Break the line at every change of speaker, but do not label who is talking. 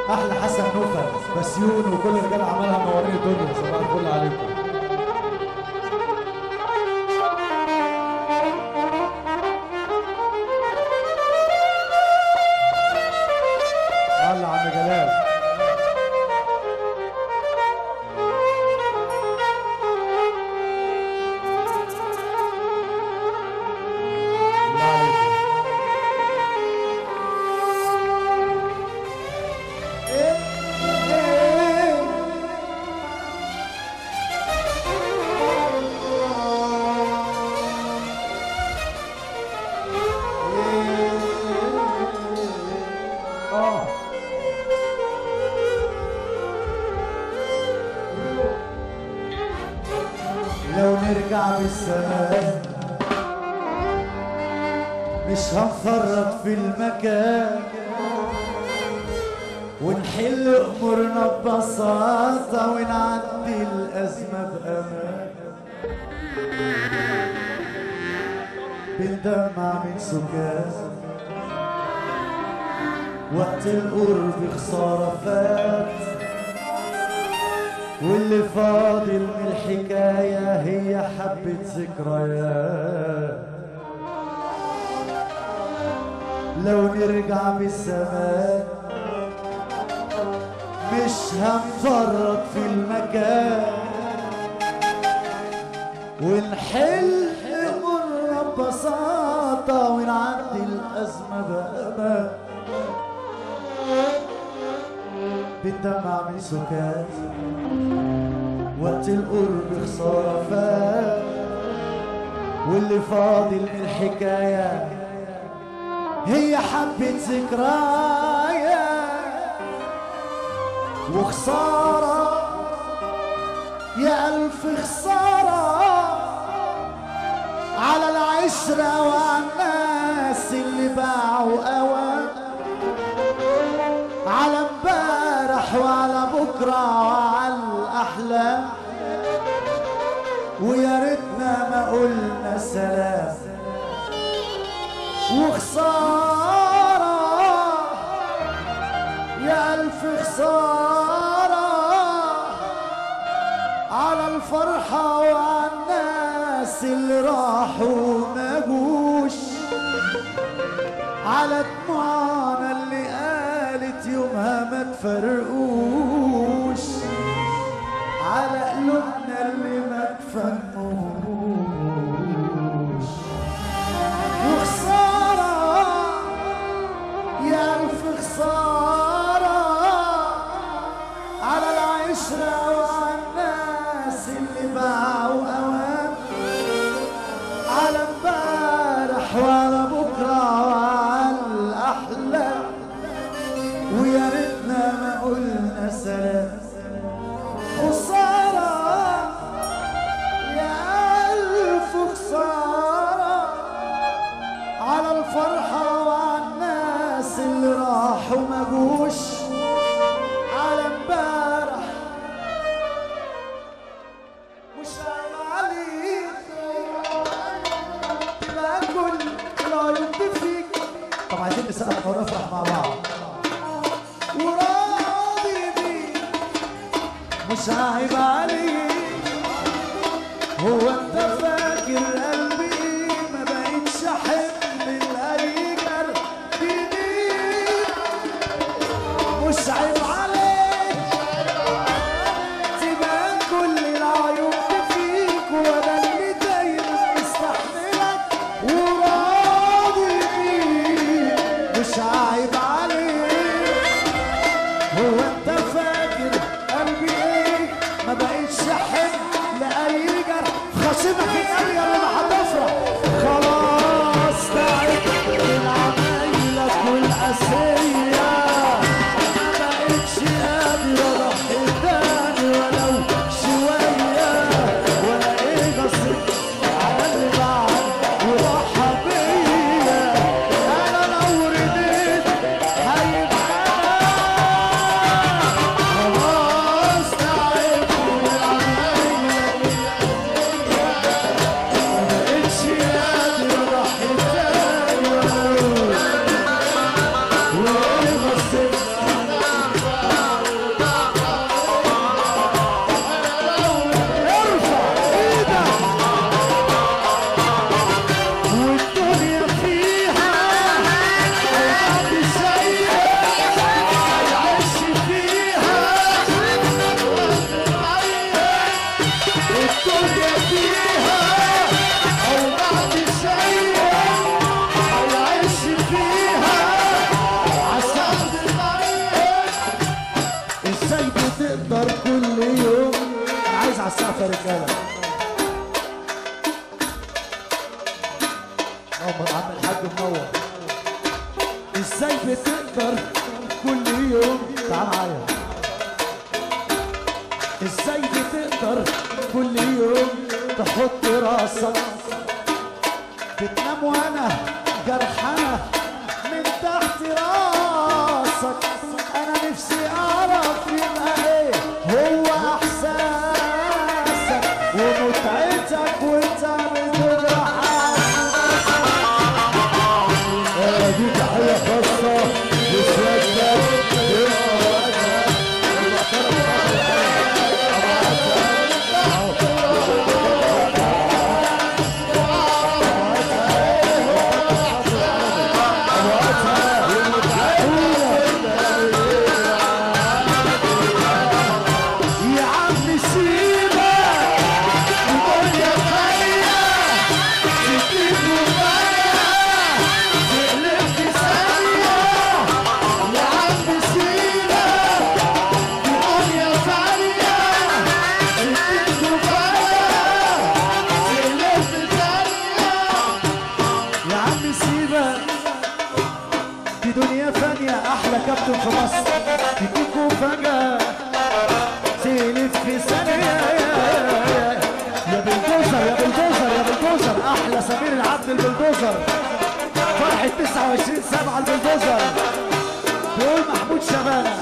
احلى حسن نوفل بسيون وكل الرجال عملها منورين الدنيا صباح الفل عليكم يلا عم جلال الله عليكم اه لو نرجع بالزمان مش هنفرط في المكان ونحل امورنا ببساطة ونعدي الازمة بامان بندمع من سكان وقت القرب خسارة فات واللي فاضل من الحكاية هي حبة ذكريات لو نرجع بالزمان مش هنفرط في المكان ونحل امورنا ببساطة ونعدي الأزمة بأمان بالدمع من سكات وقت القرب خسارة فات واللي فاضل من الحكاية هي حبة ذكريات وخسارة يا ألف خسارة على العشرة وعلى الناس اللي باعوا أوان على امبارح وعلى بكرة وعلى الأحلام ويا ريتنا ما قلنا سلام وخسارة يا ألف خسارة على الفرحة وعلى الناس اللي راحوا ما جوش على دموعنا اللي قالت يومها ما تفرقوش على قلوبنا اللي ما تفهموش وخسارة يا ألف خسارة على العشرة وعلى الناس اللي باعوا أوام على امبارح وعلى بكرة وعلى الأحلام ويا ريتنا ما قلنا سلام خسارة يا ألف خسارة على الفرحة وعلى الناس اللي راحوا ما جوش على امبارح مش عيب عليك تبقى كل العيون دي فيك طب عايزين نسقف ونفرح مع بعض وراضي بيك مش عيب عليك هو انت فاكر قلبي ايه ما بقتش احب الاي جرح جديد مش عيب عليك تبان كل العيوب دي فيك وانا اللي دايما مستحملك وراضي بيك مش عيب عليك هو انت فاكر قلبي ايه ما بقتش احب لاي جرح خصمك القلب اللي ما هتفرح خلاص تعبت من عمايلك والقاسيه ما بقتش قادر اضحي تاني ولو شويه ولا ايه قصدي على اللي بعد وضحى بيا انا لو رديت هيبقى انا سقف يا رجاله اللهم عم الحاج منور ازاي بتقدر كل يوم تعال معايا ازاي بتقدر كل يوم تحط راسك بتنام وانا جرحانه من تحت راسك انا نفسي اعرف يبقى ايه هو احساسك ومتعتك وانت بتجرح آه، دي تحيه خاصه لسيادتك يا عم سيبك وقول يا خيا سكيت وغاية تقلب في ثانية يا عم سيبك وقول يا خيا سكيت وغاية تقلب في ثانية يا عم سيبك دي دنيا فانية أحلى كابتن في مصر تديكوا فجأة تلف في ثانية يا بلدوزر يا بلدوزر يا بلدوزر أحلى سمير العبد البلدوزر فرحة 29 سبعة البلدوزر بيقول محمود شبانة